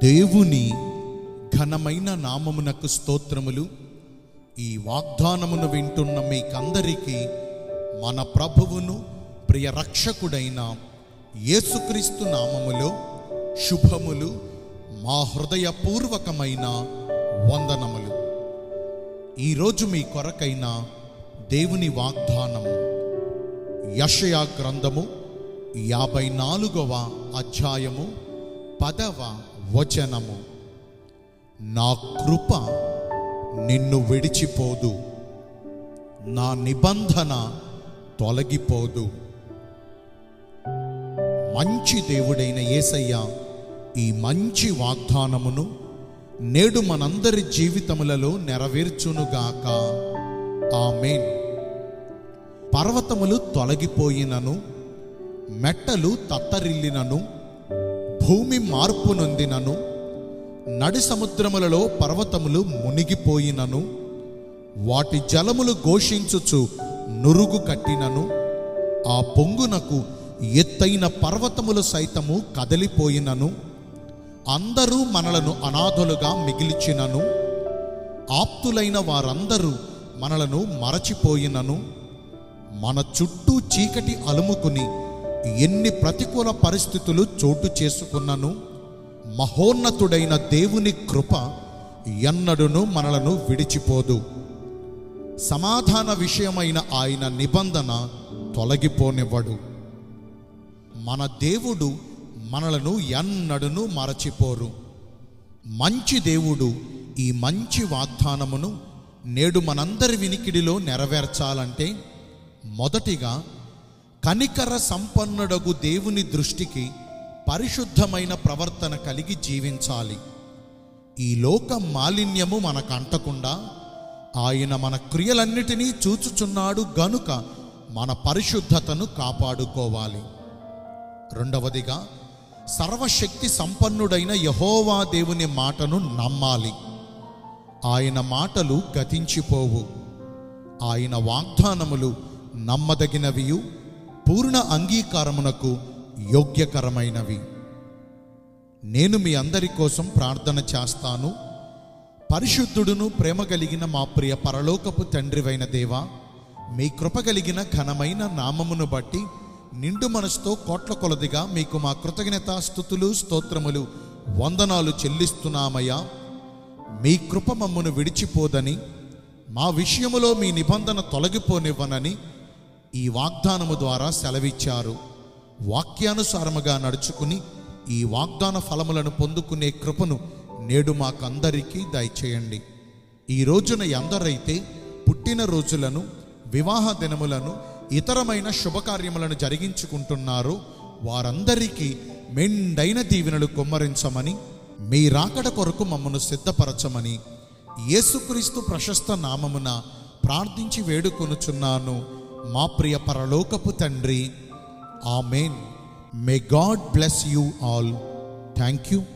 దేవుని ఘనమైన నామమునకు స్తోత్రములు ఈ వాగ్దానమును వింటున్న మీకందరికీ మన ప్రభువును ప్రియ రక్షకుడైన యేసుక్రీస్తు నామములో శుభములు మా హృదయపూర్వకమైన వందనములు ఈరోజు మీ కొరకైన దేవుని వాగ్దానము యషయా గ్రంథము యాభై నాలుగవ అధ్యాయము పదవ వచనము నా కృప నిన్ను విడిచిపోదు నా నిబంధన తొలగిపోదు మంచి దేవుడైన యేసయ్య ఈ మంచి వాగ్దానమును నేడు మనందరి జీవితములలో నెరవేర్చునుగాక ఆమేన్ పర్వతములు తొలగిపోయినను మెట్టలు తత్తరిల్లినను భూమి మార్పు నొందినను నడి సముద్రములలో పర్వతములు మునిగిపోయినను వాటి జలములు ఘోషించుచు నురుగు కట్టినను ఆ పొంగునకు ఎత్తైన పర్వతములు సైతము కదలిపోయినను అందరూ మనలను అనాథులుగా మిగిల్చినను ఆప్తులైన వారందరూ మనలను మరచిపోయినను మన చుట్టూ చీకటి అలుముకుని ఎన్ని ప్రతికూల పరిస్థితులు చోటు చేసుకున్నను మహోన్నతుడైన దేవుని కృప ఎన్నడును మనలను విడిచిపోదు సమాధాన విషయమైన ఆయన నిబంధన తొలగిపోనివ్వడు మన దేవుడు మనలను ఎన్నడును మరచిపోరు మంచి దేవుడు ఈ మంచి వాగ్దానమును నేడు మనందరి వినికిడిలో నెరవేర్చాలంటే మొదటిగా కనికర సంపన్నుడగు దేవుని దృష్టికి పరిశుద్ధమైన ప్రవర్తన కలిగి జీవించాలి ఈ లోక మాలిన్యము మనకు అంటకుండా ఆయన మన క్రియలన్నిటినీ చూచుచున్నాడు గనుక మన పరిశుద్ధతను కాపాడుకోవాలి రెండవదిగా సర్వశక్తి సంపన్నుడైన యహోవా దేవుని మాటను నమ్మాలి ఆయన మాటలు గతించిపోవు ఆయన వాగ్దానములు నమ్మదగినవియు పూర్ణ అంగీకారమునకు యోగ్యకరమైనవి నేను మీ అందరి కోసం ప్రార్థన చేస్తాను పరిశుద్ధుడును ప్రేమ కలిగిన మా ప్రియ పరలోకపు తండ్రివైన దేవా మీ కృప కలిగిన ఘనమైన నామమును బట్టి నిండు మనసుతో కోట్ల కొలదిగా మీకు మా కృతజ్ఞత స్థుతులు స్తోత్రములు వందనాలు చెల్లిస్తున్నామయ్యా మీ కృప మమ్మను విడిచిపోదని మా విషయములో మీ నిబంధన తొలగిపోనివ్వనని ఈ వాగ్దానము ద్వారా సెలవిచ్చారు వాక్యానుసారముగా నడుచుకుని ఈ వాగ్దాన ఫలములను పొందుకునే కృపను నేడు మాకందరికీ దయచేయండి ఈ రోజున ఎందరైతే పుట్టిన రోజులను వివాహ దినములను ఇతరమైన శుభకార్యములను జరిగించుకుంటున్నారో వారందరికీ మెండైన దీవెనలు కుమ్మరించమని మీ రాకడ కొరకు మమ్మను సిద్ధపరచమని యేసుక్రీస్తు ప్రశస్త నామమున ప్రార్థించి వేడుకొనుచున్నాను మా ప్రియ పరలోకపు తండ్రి amen may God bless you all thank you